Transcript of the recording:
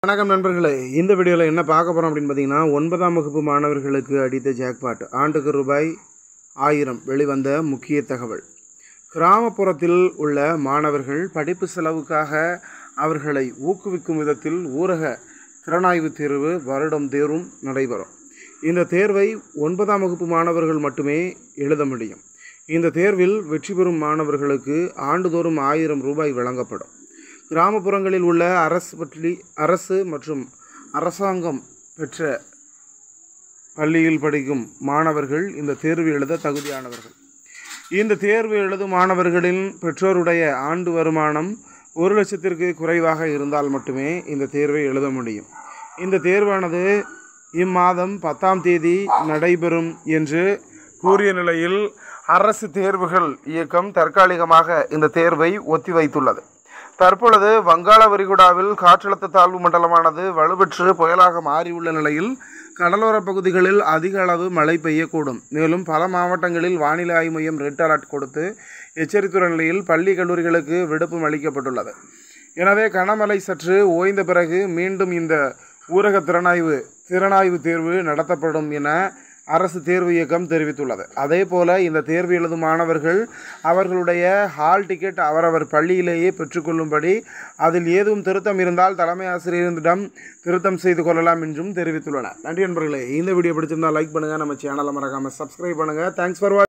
வணக்கம் நண்பர்களே இந்த வீடியோவில் என்ன பார்க்க போகிறோம் அப்படின்னு பார்த்தீங்கன்னா ஒன்பதாம் வகுப்பு மாணவர்களுக்கு அடித்த ஜாக்பாட் ஆண்டுக்கு ரூபாய் ஆயிரம் வெளிவந்த முக்கிய தகவல் கிராமப்புறத்தில் உள்ள மாணவர்கள் படிப்பு செலவுக்காக அவர்களை ஊக்குவிக்கும் விதத்தில் ஊரக திறனாய்வு தேர்வு வருடம் தேர்வும் நடைபெறும் இந்த தேர்வை ஒன்பதாம் வகுப்பு மாணவர்கள் மட்டுமே எழுத முடியும் இந்த தேர்வில் வெற்றி பெறும் மாணவர்களுக்கு ஆண்டுதோறும் ஆயிரம் ரூபாய் வழங்கப்படும் கிராமப்புறங்களில் உள்ள அரசு பள்ளி அரசு மற்றும் அரசாங்கம் பெற்ற பள்ளியில் படிக்கும் மாணவர்கள் இந்த தேர்வு எழுத தகுதியானவர்கள் இந்த தேர்வு எழுதும் மாணவர்களின் பெற்றோருடைய ஆண்டு வருமானம் ஒரு லட்சத்திற்கு குறைவாக இருந்தால் மட்டுமே இந்த தேர்வை எழுத முடியும் இந்த தேர்வானது இம்மாதம் பத்தாம் தேதி நடைபெறும் என்று கூறிய நிலையில் அரசு தேர்வுகள் இயக்கம் தற்காலிகமாக இந்த தேர்வை ஒத்திவைத்துள்ளது தற்பொழுது வங்காள விரிகுடாவில் காற்றழுத்த தாழ்வு மண்டலமானது வலுப்பெற்று புயலாக மாறியுள்ள நிலையில் கடலோர பகுதிகளில் அதிக அளவு மழை பெய்யக்கூடும் மேலும் பல மாவட்டங்களில் வானிலை ஆய்வு மையம் ரெட் அலர்ட் கொடுத்து எச்சரித்துள்ள நிலையில் பள்ளி கல்லூரிகளுக்கு விடுப்பும் அளிக்கப்பட்டுள்ளது எனவே கனமழை சற்று ஓய்ந்த பிறகு மீண்டும் இந்த ஊரக திறனாய்வு திறனாய்வு தேர்வு நடத்தப்படும் என அரசு தேர்வு இயக்கம் தெரிவித்துள்ளது அதே போல இந்த தேர்வு எழுதும் மாணவர்கள் அவர்களுடைய ஹால் டிக்கெட் அவரவர் பள்ளியிலேயே பெற்றுக்கொள்ளும்படி அதில் ஏதும் திருத்தம் இருந்தால் தலைமை ஆசிரியரிடம் திருத்தம் செய்து கொள்ளலாம் என்றும் தெரிவித்துள்ளனர் நன்றி நண்பர்களே இந்த வீடியோ பிடிச்சிருந்தால் லைக் பண்ணுங்கள் நம்ம சேனலை மறக்காமல் சப்ஸ்கிரைப் பண்ணுங்கள் தேங்க்ஸ் ஃபார்